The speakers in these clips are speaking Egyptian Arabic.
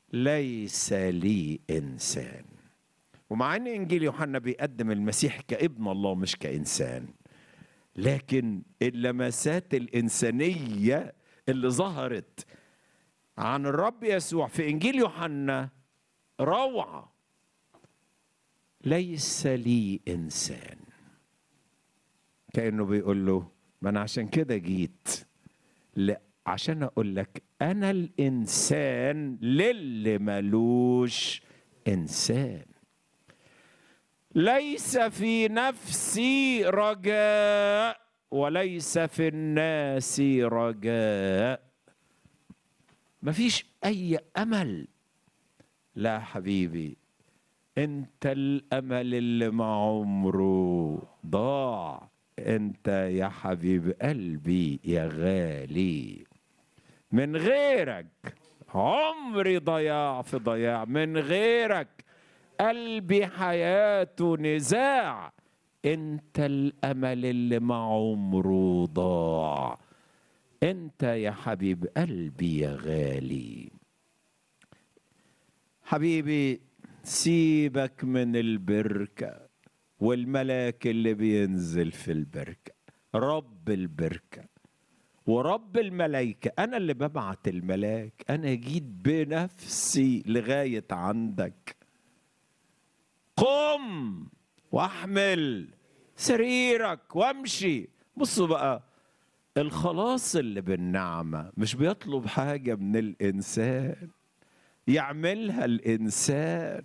ليس لي انسان ومع ان انجيل يوحنا بيقدم المسيح كابن الله مش كانسان لكن اللمسات الانسانيه اللي ظهرت عن الرب يسوع في انجيل يوحنا روعه ليس لي انسان كانه بيقول له ما انا عشان كده جيت لا عشان اقول لك انا الانسان للي ملوش انسان ليس في نفسي رجاء وليس في الناس رجاء مفيش اي امل لا حبيبي انت الامل اللي ما عمره ضاع انت يا حبيب قلبي يا غالي من غيرك عمري ضياع في ضياع من غيرك قلبي حياته نزاع انت الامل اللي ما عمره ضاع انت يا حبيب قلبي يا غالي حبيبي سيبك من البركه والملاك اللي بينزل في البركه رب البركه ورب الملائكه انا اللي ببعت الملاك انا جيت بنفسي لغايه عندك قم واحمل سريرك وامشي بصوا بقى الخلاص اللي بالنعمة مش بيطلب حاجة من الإنسان يعملها الإنسان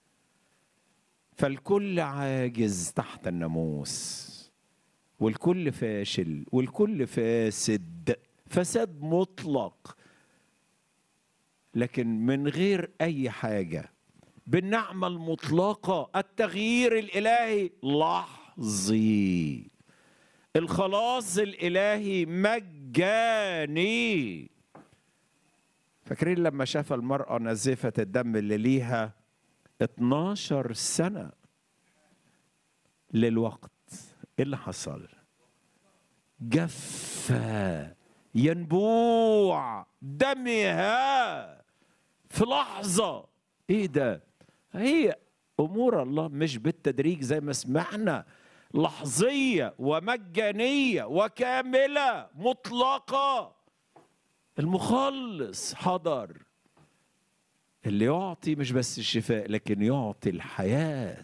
فالكل عاجز تحت الناموس والكل فاشل والكل فاسد فساد مطلق لكن من غير أي حاجة بالنعمة المطلقة التغيير الإلهي لحظي الخلاص الإلهي مجاني فاكرين لما شاف المرأة نزفة الدم اللي ليها 12 سنة للوقت ايه اللي حصل جف ينبوع دمها في لحظة ايه ده هي امور الله مش بالتدريج زي ما سمعنا لحظيه ومجانيه وكامله مطلقه المخلص حضر اللي يعطي مش بس الشفاء لكن يعطي الحياه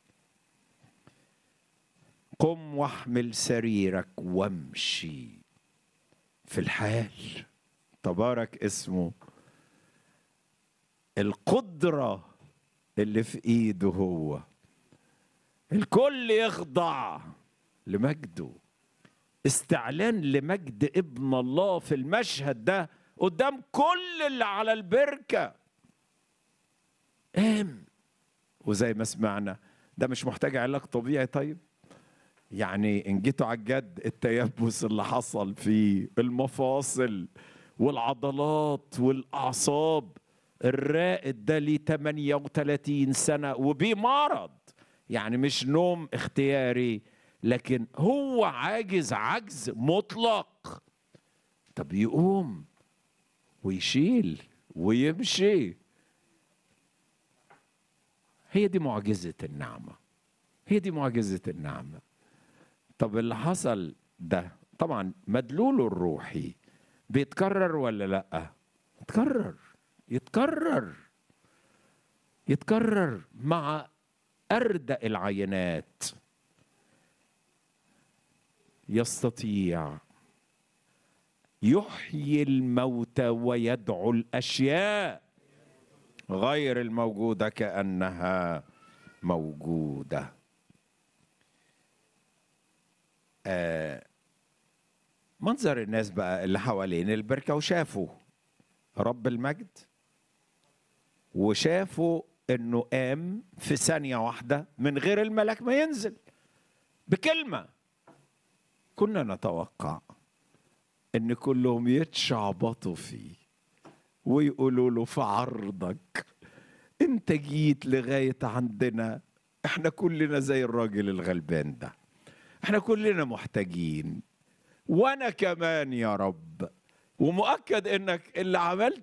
قم واحمل سريرك وامشي في الحال تبارك اسمه القدره اللي في ايده هو الكل يخضع لمجده استعلان لمجد ابن الله في المشهد ده قدام كل اللي على البركه قام وزي ما سمعنا ده مش محتاج علاج طبيعي طيب يعني ان جيتوا على الجد التيبس اللي حصل فيه المفاصل والعضلات والاعصاب الرائد ده ليه 38 سنة وبمرض يعني مش نوم اختياري لكن هو عاجز عجز مطلق طب يقوم ويشيل ويمشي هي دي معجزة النعمة هي دي معجزة النعمة طب اللي حصل ده طبعا مدلوله الروحي بيتكرر ولا لا يتكرر يتكرر يتكرر مع أردأ العينات يستطيع يحيي الموتى ويدعو الأشياء غير الموجودة كأنها موجودة آه منظر الناس بقى اللي حوالين البركة وشافوا رب المجد وشافوا انه قام في ثانية واحدة من غير الملك ما ينزل بكلمة كنا نتوقع ان كلهم يتشعبطوا فيه ويقولوا له في عرضك انت جيت لغاية عندنا احنا كلنا زي الراجل الغلبان ده احنا كلنا محتاجين وانا كمان يا رب ومؤكد انك اللي عملت